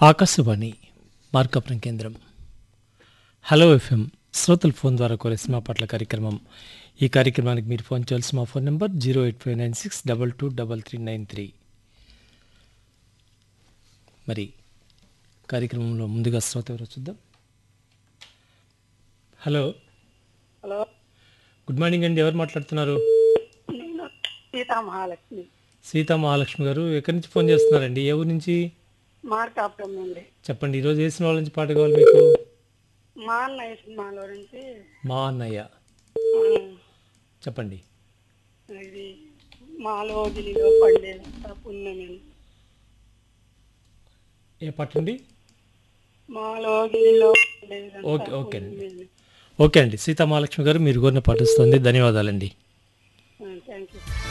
ఆకాశవాణి మార్కాపురం కేంద్రం hello FM శ్రోతల phone ద్వారా కోరే సినిమా పట్ల కార్యక్రమం ఈ కార్యక్రమానికి మీరు ఫోన్ చేయాల్సిన మా phone number zero eight five nine six double two double three nine three మరి కార్యక్రమంలో ముందుగా శ్రోత ఎవరో చూద్దాం హలో హలో గుడ్ మార్నింగ్ అండి ఎవరు మాట్లాడుతున్నారు నేను సీతా మహాలక్ష్మి సీతా మహాలక్ష్మి గారు ఎక్కడి నుంచి ఫోన్ చేస్తున్నారండి ఏ ఊరు నుంచి మార్కాపురం నుండి చెప్పండి ఈరోజు ఏ సినిమాల నుంచి పాట కావాలి మీకు మా అన్నయ్య సినిమాలో నుంచి మా అన్నయ్య ఆ, చెప్పండి ఇది మాలోగిలిలో పండే పుణ్యమి ఏ పాట అండి మాలోగిలిలో పండేదంతా ఓకే, ఓకే అండి. పుణ్యమి. ఓకే అండి సీతా మహాలక్ష్మి గారు మీరు కోరిన పాటిస్తుంది ధన్యవాదాలండి ఆ, థ్యాంక్ యూ